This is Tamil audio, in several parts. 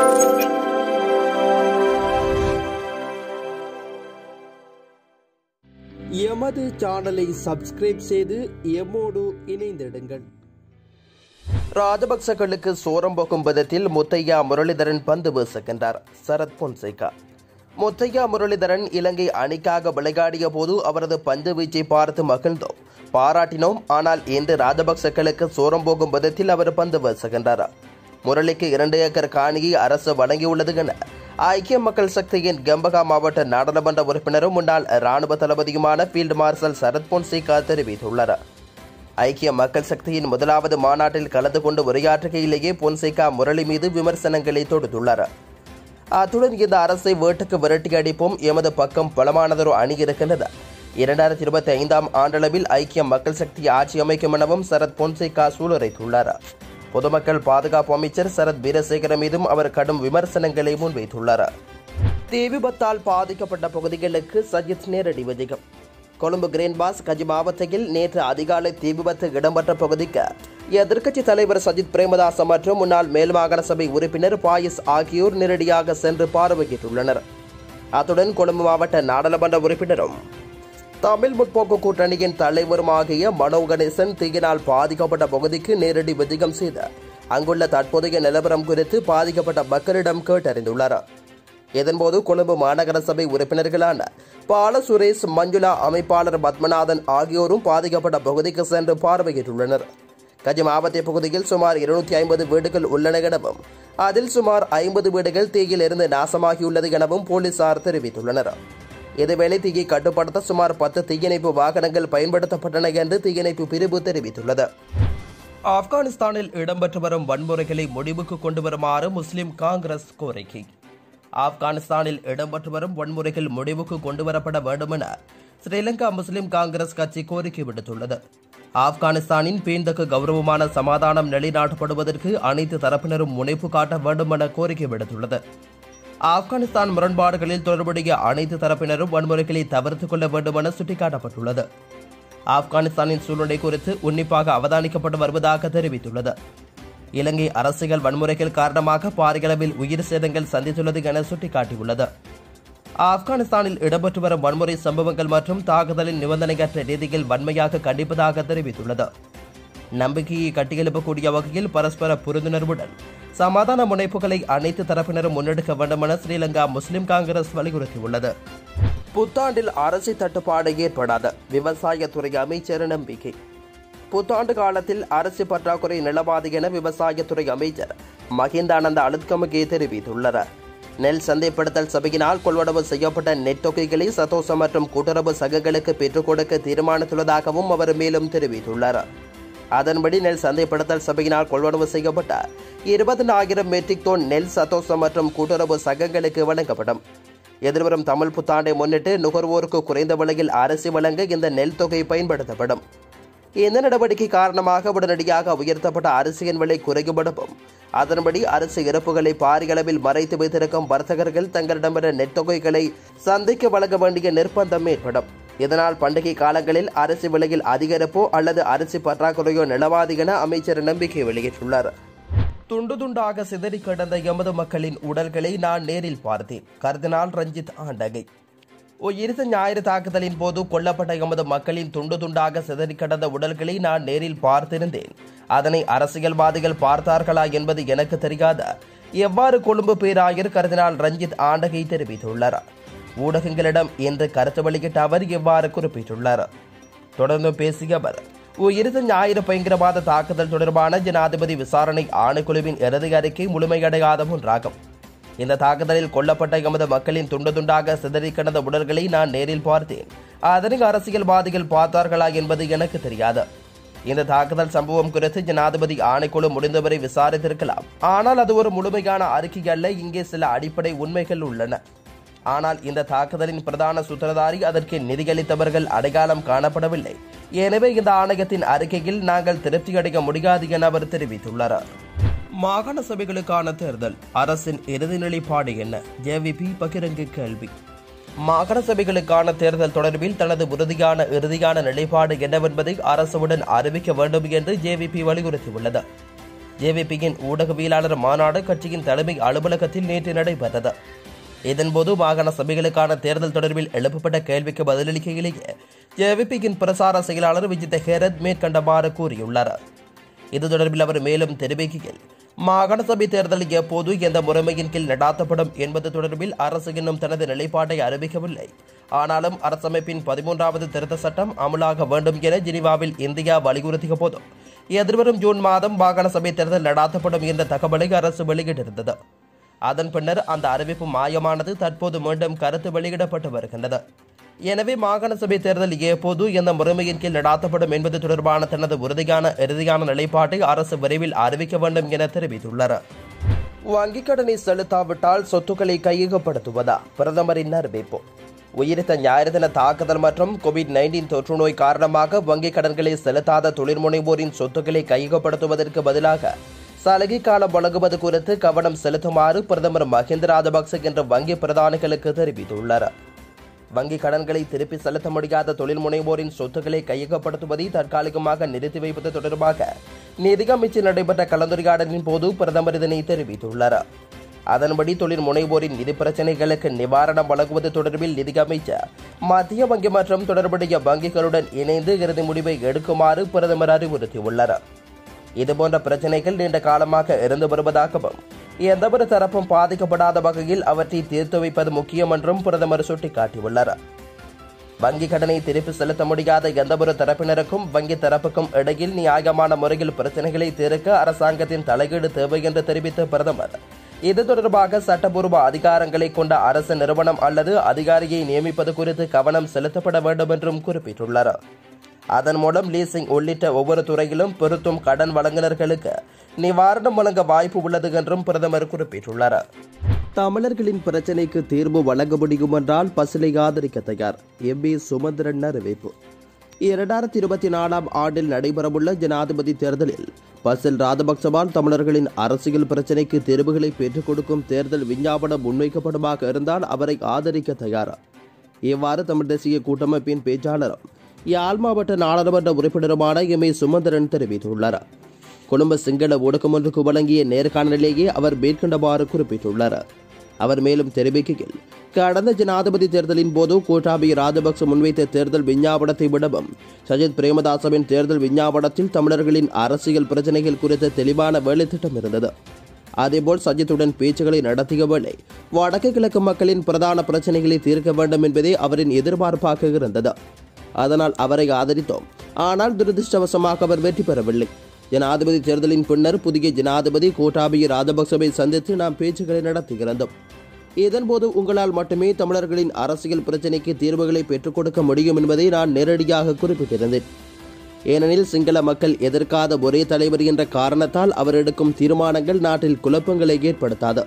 எமது சேனலை சப்ஸ்கிரைப் செய்து எம்மோடு இணைந்திடுங்கள் ராஜபக்சகளுக்கு சோரம் போக்கும் விதத்தில் முத்தையா முரளிதரன் பந்து வீசுகின்றார் சரத் பொன்சேகா முத்தையா முரளிதரன் இலங்கை அணிக்காக விளையாடிய போது அவரது பந்து வீச்சை பார்த்து மகிழ்ந்தோம் பாராட்டினோம் ஆனால் இன்று ராஜபக்சகளுக்கு சோரம் போகும் விதத்தில் அவர் பந்து வீசுகின்றார் முரளிக்கு இரண்டு ஏக்கர் காணியை அரசு வழங்கியுள்ளது என ஐக்கிய மக்கள் சக்தியின் கம்பகா மாவட்ட நாடாளுமன்ற உறுப்பினரும் முன்னாள் ராணுவ தளபதியுமான ஃபீல்டு மார்ஷல் சரத் பொன்சேகா தெரிவித்துள்ளார் ஐக்கிய மக்கள் சக்தியின் முதலாவது மாநாட்டில் கலந்து கொண்டு உரையாற்றுகையிலேயே பொன்சேகா முரளி மீது விமர்சனங்களை தொடுத்துள்ளார் அத்துடன் இந்த அரசை வேட்டுக்கு விரட்டி அடிப்போம் எமது பக்கம் பலமானதொரு அணி இருக்கின்றது இரண்டாயிரத்தி இருபத்தி ஐந்தாம் ஆண்டளவில் ஐக்கிய மக்கள் சக்தி ஆட்சி அமைக்கும் எனவும் சரத் பொன்சேகா சூளுரைத்துள்ளார் பொதுமக்கள் பாதுகாப்பு அமைச்சர் சரத் வீரசேகர மீதும் அவர் கடும் விமர்சனங்களை முன்வைத்துள்ளார் தீ விபத்தால் பாதிக்கப்பட்ட பகுதிகளுக்கு சஜித் நேரடி விஜயம் கொழும்பு கிரீன் பாஸ் கஜி மாவட்டத்தில் நேற்று அதிகாலை தீ விபத்து இடம்பெற்ற பகுதிக்கு எதிர்க்கட்சி தலைவர் சஜித் பிரேமதாச மற்றும் முன்னாள் மேல் மாகாண சபை உறுப்பினர் பாயிஸ் ஆகியோர் நேரடியாக சென்று பார்வையிட்டுள்ளனர் அத்துடன் கொழும்பு மாவட்ட நாடாளுமன்ற உறுப்பினரும் தமிழ் முற்போக்கு கூட்டணியின் தலைவருமாகிய மனோ கணேசன் தீயினால் பாதிக்கப்பட்ட பகுதிக்கு நேரடி விஜயம் செய்து அங்குள்ள தற்போதைய நிலவரம் குறித்து பாதிக்கப்பட்ட மக்களிடம் கேட்டறிந்துள்ளார் இதன்போது கொழும்பு மாநகர சபை உறுப்பினர்களான பால சுரேஷ் மஞ்சுளா அமைப்பாளர் பத்மநாதன் ஆகியோரும் பாதிக்கப்பட்ட பகுதிக்கு சென்று பார்வையிட்டுள்ளனர் கஜி மாவட்ட பகுதியில் சுமார் இருநூத்தி ஐம்பது வீடுகள் உள்ளன எனவும் அதில் சுமார் ஐம்பது வீடுகள் தீயில் இருந்து நாசமாகியுள்ளது எனவும் போலீசார் தெரிவித்துள்ளனர் இதேவேளை தீயை கட்டுப்படுத்த சுமார் பத்து தீயணைப்பு வாகனங்கள் பயன்படுத்தப்பட்டன என்று தீயணைப்பு பிரிவு தெரிவித்துள்ளது ஆப்கானிஸ்தானில் இடம்பெற்று வரும் வன்முறைகளை முடிவுக்கு கொண்டு வருமாறு முஸ்லிம் காங்கிரஸ் கோரிக்கை ஆப்கானிஸ்தானில் இடம்பெற்று வரும் வன்முறைகள் முடிவுக்கு கொண்டுவரப்பட வேண்டும் என ஸ்ரீலங்கா முஸ்லிம் காங்கிரஸ் கட்சி கோரிக்கை விடுத்துள்ளது ஆப்கானிஸ்தானின் பேந்தக்கு கௌரவமான சமாதானம் நிலைநாட்டப்படுவதற்கு அனைத்து தரப்பினரும் முனைப்பு காட்ட வேண்டும் என கோரிக்கை விடுத்துள்ளது ஆப்கானிஸ்தான் முரண்பாடுகளில் தொடர்புடைய அனைத்து தரப்பினரும் வன்முறைகளை தவிர்த்துக் கொள்ள வேண்டும் என சுட்டிக்காட்டப்பட்டுள்ளது ஆப்கானிஸ்தானின் சூழ்நிலை குறித்து உன்னிப்பாக அவதானிக்கப்பட்டு வருவதாக தெரிவித்துள்ளது இலங்கை அரசியல் வன்முறைகள் காரணமாக பாரியளவில் உயிர் சேதங்கள் சந்தித்துள்ளது என சுட்டிக்காட்டியுள்ளது ஆப்கானிஸ்தானில் இடம்பெற்று வரும் வன்முறை சம்பவங்கள் மற்றும் தாக்குதலின் நிபந்தனையற்ற ரீதியில் வன்மையாக கண்டிப்பதாக தெரிவித்துள்ளது நம்பிக்கையை கட்டியெழுப்பக்கூடிய வகையில் பரஸ்பர புரிந்துணர்வுடன் சமாதான முனைப்புகளை அனைத்து தரப்பினரும் முன்னெடுக்க வேண்டும் என ஸ்ரீலங்கா முஸ்லிம் காங்கிரஸ் வலியுறுத்தியுள்ளது புத்தாண்டில் அரசு தட்டுப்பாடு ஏற்படாத விவசாயத்துறை அமைச்சர் நம்பிக்கை புத்தாண்டு காலத்தில் அரசு பற்றாக்குறை நிலவாது என விவசாயத்துறை அமைச்சர் மஹிந்தானந்த அழுத்கமுகே தெரிவித்துள்ளார் நெல் சந்தைப்படுத்தல் சபையினால் கொள்வனவு செய்யப்பட்ட நெட் தொகைகளை சதோச மற்றும் கூட்டுறவு சங்கங்களுக்கு பெற்றுக் கொடுக்க தீர்மானித்துள்ளதாகவும் அவர் மேலும் தெரிவித்துள்ளார் அதன்படி நெல் சந்தைப்படுத்தல் சபையினால் கொள்வனவு செய்யப்பட்ட இருபதனாயிரம் மெட்ரிக் டன் நெல் சதோச மற்றும் கூட்டுறவு சங்கங்களுக்கு வழங்கப்படும் எதிர்வரும் தமிழ் புத்தாண்டை முன்னிட்டு நுகர்வோருக்கு குறைந்த விலையில் அரிசி வழங்க இந்த நெல் தொகை பயன்படுத்தப்படும் இந்த நடவடிக்கை காரணமாக உடனடியாக உயர்த்தப்பட்ட அரிசியின் விலை குறைக்கப்படும் அதன்படி அரிசி இறப்புகளை பாரியளவில் மறைத்து வைத்திருக்கும் வர்த்தகர்கள் தங்களிடமிருந்த நெட் தொகைகளை சந்தைக்கு வழங்க வேண்டிய நிர்பந்தம் ஏற்படும் இதனால் பண்டிகை காலங்களில் அரிசி விலையில் அதிகரிப்போ அல்லது அரிசி பற்றாக்குறையோ நிலவாது என அமைச்சர் நம்பிக்கை வெளியிட்டுள்ளார் துண்டு துண்டாக சிதறி கிடந்த எமது மக்களின் உடல்களை நான் நேரில் பார்த்தேன் கர்தினால் ரஞ்சித் ஆண்டகை இறுதி ஞாயிறு தாக்குதலின் போது கொல்லப்பட்ட எமது மக்களின் துண்டு துண்டாக சிதறி கிடந்த உடல்களை நான் நேரில் பார்த்திருந்தேன் அதனை அரசியல்வாதிகள் பார்த்தார்களா என்பது எனக்கு தெரியாத எவ்வாறு கொழும்பு பேராயர் கருதினால் ரஞ்சித் ஆண்டகை தெரிவித்துள்ளார் ஊடகங்களிடம் இன்று கருத்து வெளியிட்ட அவர் இவ்வாறு குறிப்பிட்டுள்ளார் தொடர்ந்து பேசிய அவர் இறுதி ஞாயிறு பயங்கரவாத தாக்குதல் தொடர்பான ஜனாதிபதி விசாரணை ஆணைக்குழுவின் இறுதி அறிக்கை முழுமையடையாத ஒன்றாகும் இந்த தாக்குதலில் கொல்லப்பட்ட எமது மக்களின் துண்டு துண்டாக சிதறி கிடந்த உடல்களை நான் நேரில் பார்த்தேன் அதனை அரசியல்வாதிகள் பார்த்தார்களா என்பது எனக்கு தெரியாது இந்த தாக்குதல் சம்பவம் குறித்து ஜனாதிபதி ஆணைக்குழு முடிந்தவரை விசாரித்திருக்கலாம் ஆனால் அது ஒரு முழுமையான அறிக்கை அல்ல இங்கே சில அடிப்படை உண்மைகள் உள்ளன ஆனால் இந்த தாக்குதலின் பிரதான சூத்திரதாரி அதற்கு நிதியளித்தவர்கள் அடையாளம் காணப்படவில்லை எனவே இந்த ஆணையத்தின் அறிக்கையில் நாங்கள் திருப்தியடைய முடியாது என அவர் தெரிவித்துள்ளார் மாகாண சபைகளுக்கான தேர்தல் அரசின் இறுதி நிலைப்பாடு என்ன ஜேவிபி பகிரங்க கேள்வி மாகாண சபைகளுக்கான தேர்தல் தொடர்பில் தனது உறுதியான இறுதியான நிலைப்பாடு என்னவென்பதை அரசுடன் அறிவிக்க வேண்டும் என்று ஜேவிபி வலியுறுத்தியுள்ளது ஜேவிபியின் ஊடகவியலாளர் மாநாடு கட்சியின் தலைமை அலுவலகத்தில் நேற்று நடைபெற்றது இதன்போது மாகாண சபைகளுக்கான தேர்தல் தொடர்பில் எழுப்பப்பட்ட கேள்விக்கு பதிலளிக்கையிலேயே ஜேவிபியின் பிரசார செயலாளர் விஜித ஹேரத் மேற்கண்டவாறு கூறியுள்ளார் இது தொடர்பில் அவர் மேலும் தெரிவிக்கையில் மாகாண சபை தேர்தல் எப்போது எந்த முறைமையின் கீழ் நடாத்தப்படும் என்பது தொடர்பில் அரசு இன்னும் தனது நிலைப்பாட்டை அறிவிக்கவில்லை ஆனாலும் அரசமைப்பின் பதிமூன்றாவது திருத்த சட்டம் அமலாக வேண்டும் என ஜெனீவாவில் இந்தியா வலியுறுத்திய போதும் எதிர்வரும் ஜூன் மாதம் மாகாண சபை தேர்தல் நடாத்தப்படும் என்ற தகவலை அரசு வெளியிட்டிருந்தது அதன் பின்னர் அந்த அறிவிப்பு மாயமானது தற்போது மீண்டும் கருத்து வெளியிடப்பட்டு வருகின்றது எனவே மாகாண சபை தேர்தல் எப்போது எந்த முறைமையின் கீழ் நடாத்தப்படும் என்பது தொடர்பான தனது உறுதியான இறுதியான நிலைப்பாட்டை அரசு விரைவில் அறிவிக்க வேண்டும் என தெரிவித்துள்ளார் வங்கிக் கடனை செலுத்தாவிட்டால் சொத்துக்களை கையகப்படுத்துவதா பிரதமரின் அறிவிப்பு உயிரித்த ஞாயிறு தின தாக்குதல் மற்றும் கோவிட் நைன்டீன் தொற்று நோய் காரணமாக வங்கிக் கடன்களை செலுத்தாத தொழில்முனைவோரின் சொத்துக்களை கையகப்படுத்துவதற்கு பதிலாக சலுகை காலம் வழங்குவது குறித்து கவனம் செலுத்துமாறு பிரதமர் மஹிந்த ராஜபக்சே என்ற வங்கி பிரதானிகளுக்கு தெரிவித்துள்ளார் வங்கி கடன்களை திருப்பி செலுத்த முடியாத தொழில் முனைவோரின் சொத்துக்களை கையகப்படுத்துவதை தற்காலிகமாக நிறுத்தி வைப்பது தொடர்பாக நிதி அமைச்சில் நடைபெற்ற கலந்துரையாடலின் போது பிரதமர் இதனை தெரிவித்துள்ளார் அதன்படி தொழில் முனைவோரின் நிதி பிரச்சினைகளுக்கு நிவாரணம் வழங்குவது தொடர்பில் நிதி அமைச்சர் மத்திய வங்கி மற்றும் தொடர்புடைய வங்கிகளுடன் இணைந்து இறுதி முடிவை எடுக்குமாறு பிரதமர் அறிவுறுத்தியுள்ளார் இதுபோன்ற பிரச்சினைகள் நீண்ட காலமாக இருந்து வருவதாகவும் எந்தவொரு தரப்பும் பாதிக்கப்படாத வகையில் அவற்றை தீர்த்து வைப்பது முக்கியம் என்றும் பிரதமர் சுட்டிக்காட்டியுள்ளார் வங்கி கடனை திருப்பி செலுத்த முடியாத எந்தவொரு தரப்பினருக்கும் வங்கி தரப்புக்கும் இடையில் நியாயமான முறையில் பிரச்சனைகளை தீர்க்க அரசாங்கத்தின் தலையீடு தேவை என்று தெரிவித்த பிரதமர் இது தொடர்பாக சட்டப்பூர்வ அதிகாரங்களை கொண்ட அரசு நிறுவனம் அல்லது அதிகாரியை நியமிப்பது குறித்து கவனம் செலுத்தப்பட வேண்டும் என்றும் குறிப்பிட்டுள்ளார் அதன் மூலம் லீசிங் உள்ளிட்ட ஒவ்வொரு துறையிலும் பொருத்தும் கடன் வழங்குநர்களுக்கு நிவாரணம் வழங்க வாய்ப்பு உள்ளது என்றும் பிரதமர் குறிப்பிட்டுள்ளார் தமிழர்களின் பிரச்சினைக்கு தீர்வு வழங்க முடியும் என்றால் பசிலை ஆதரிக்க தயார் எம் பி சுமந்திரன் அறிவிப்பு இரண்டாயிரத்தி இருபத்தி நாலாம் ஆண்டில் நடைபெறவுள்ள ஜனாதிபதி தேர்தலில் பசில் ராஜபக்சவால் தமிழர்களின் அரசியல் பிரச்சினைக்கு தீர்வுகளை பெற்றுக் கொடுக்கும் தேர்தல் விஞ்ஞாபனம் முன்வைக்கப்படுமாக இருந்தால் அவரை ஆதரிக்க தயார் இவ்வாறு தமிழ் தேசிய கூட்டமைப்பின் பேச்சாளரும் யாழ் மாவட்ட நாடாளுமன்ற உறுப்பினருமான எம் ஏ சுமந்திரன் தெரிவித்துள்ளார் கொழும்பு சிங்கள ஊடகம் ஒன்றுக்கு வழங்கிய நேர்காணலிலேயே அவர் மேற்கண்டவாறு குறிப்பிட்டுள்ளார் அவர் மேலும் தெரிவிக்கையில் கடந்த ஜனாதிபதி தேர்தலின் போது கோட்டாபய ராஜபக்ச முன்வைத்த தேர்தல் விஞ்ஞாபனத்தை விடவும் சஜித் பிரேமதாசவின் தேர்தல் விஞ்ஞாபனத்தில் தமிழர்களின் அரசியல் பிரச்சனைகள் குறித்த தெளிவான வேலைத்திட்டம் இருந்தது அதேபோல் சஜித்துடன் பேச்சுக்களை நடத்திய வேளை வடக்கு கிழக்கு மக்களின் பிரதான பிரச்சனைகளை தீர்க்க வேண்டும் என்பதே அவரின் எதிர்பார்ப்பாக இருந்தது அதனால் அவரை ஆதரித்தோம் ஆனால் துரதிருஷ்டவசமாக அவர் வெற்றி பெறவில்லை ஜனாதிபதி தேர்தலின் பின்னர் புதிய ஜனாதிபதி கோட்டாபய ராஜபக்சவை சந்தித்து நாம் பேச்சுக்களை நடத்துகிறோம் இதன்போது உங்களால் மட்டுமே தமிழர்களின் அரசியல் பிரச்சினைக்கு தீர்வுகளை பெற்றுக் கொடுக்க முடியும் என்பதை நான் நேரடியாக குறிப்பிட்டிருந்தேன் ஏனெனில் சிங்கள மக்கள் எதிர்க்காத ஒரே தலைவர் என்ற காரணத்தால் அவர் எடுக்கும் தீர்மானங்கள் நாட்டில் குழப்பங்களை ஏற்படுத்தாது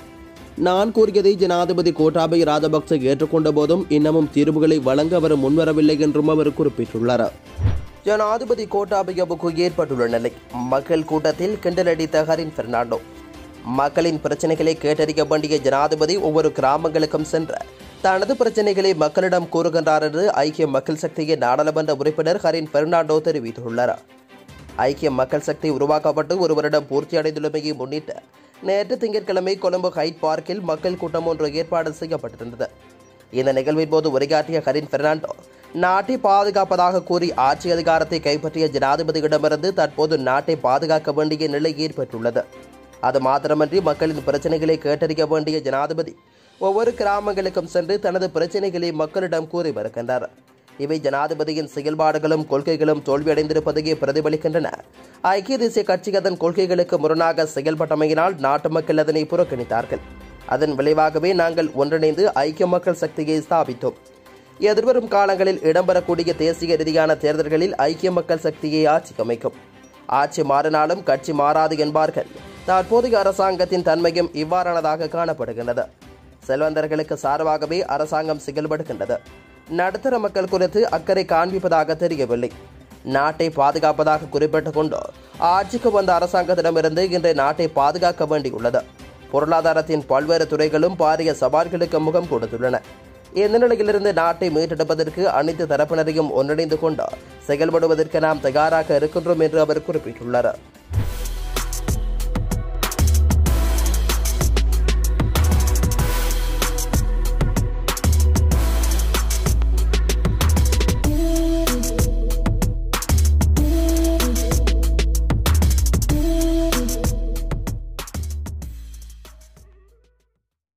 நான் கூறியதை ஜனாதிபதி கோட்டாபய ராஜபக்சே ஏற்றுக்கொண்ட போதும் இன்னமும் தீர்வுகளை வழங்க அவர் முன்வரவில்லை என்றும் அவர் குறிப்பிட்டுள்ளார் ஜனாதிபதி கோட்டாபயவுக்கு ஏற்பட்டுள்ள நிலை மக்கள் கூட்டத்தில் கிண்டலடித்த ஹரின் பெர்னாண்டோ மக்களின் பிரச்சனைகளை கேட்டறிய வேண்டிய ஜனாதிபதி ஒவ்வொரு கிராமங்களுக்கும் சென்று தனது பிரச்சனைகளை மக்களிடம் கூறுகின்றார் என்று ஐக்கிய மக்கள் சக்தியின் நாடாளுமன்ற உறுப்பினர் ஹரின் பெர்னாண்டோ தெரிவித்துள்ளார் ஐக்கிய மக்கள் சக்தி உருவாக்கப்பட்டு ஒரு வருடம் பூர்த்தியடைந்துள்ளமையை முன்னிட்டு நேற்று திங்கட்கிழமை கொழும்பு ஹைட் பார்க்கில் மக்கள் கூட்டம் ஒன்று ஏற்பாடு செய்யப்பட்டிருந்தது இந்த நிகழ்வின் போது உரையாற்றிய ஹரின் பெர்னாண்டோ நாட்டை பாதுகாப்பதாக கூறி ஆட்சி அதிகாரத்தை கைப்பற்றிய ஜனாதிபதியிடமிருந்து தற்போது நாட்டை பாதுகாக்க வேண்டிய நிலை ஏற்பட்டுள்ளது அது மாத்திரமன்றி மக்களின் பிரச்சனைகளை கேட்டறிய வேண்டிய ஜனாதிபதி ஒவ்வொரு கிராமங்களுக்கும் சென்று தனது பிரச்சனைகளை மக்களிடம் கூறி வருகின்றார் இவை ஜனாதிபதியின் செயல்பாடுகளும் கொள்கைகளும் தோல்வியடைந்திருப்பதையே பிரதிபலிக்கின்றன ஐக்கிய தேசிய கட்சி அதன் கொள்கைகளுக்கு முரணாக செயல்பட்டமையினால் நாட்டு மக்கள் அதனை புறக்கணித்தார்கள் அதன் விளைவாகவே நாங்கள் ஒன்றிணைந்து ஐக்கிய மக்கள் சக்தியை ஸ்தாபித்தோம் எதிர்வரும் காலங்களில் இடம்பெறக்கூடிய தேசிய ரீதியான தேர்தல்களில் ஐக்கிய மக்கள் சக்தியை ஆட்சி அமைக்கும் ஆட்சி மாறினாலும் கட்சி மாறாது என்பார்கள் தற்போதைய அரசாங்கத்தின் தன்மையும் இவ்வாறானதாக காணப்படுகின்றது செல்வந்தர்களுக்கு சார்பாகவே அரசாங்கம் செயல்படுகின்றது நடுத்தர மக்கள் குறித்து அக்கறை காண்பிப்பதாக தெரியவில்லை நாட்டை பாதுகாப்பதாக குறிப்பிட்டுக் கொண்டு ஆட்சிக்கு வந்த அரசாங்கத்திடமிருந்து இன்றைய நாட்டை பாதுகாக்க வேண்டியுள்ளது பொருளாதாரத்தின் பல்வேறு துறைகளும் பாரிய சவால்களுக்கு முகம் கொடுத்துள்ளன இந்த நிலையிலிருந்து நாட்டை மீட்டெடுப்பதற்கு அனைத்து தரப்பினரையும் ஒன்றிணைந்து கொண்டு செயல்படுவதற்கு நாம் தயாராக இருக்கின்றோம் என்று அவர் குறிப்பிட்டுள்ளார்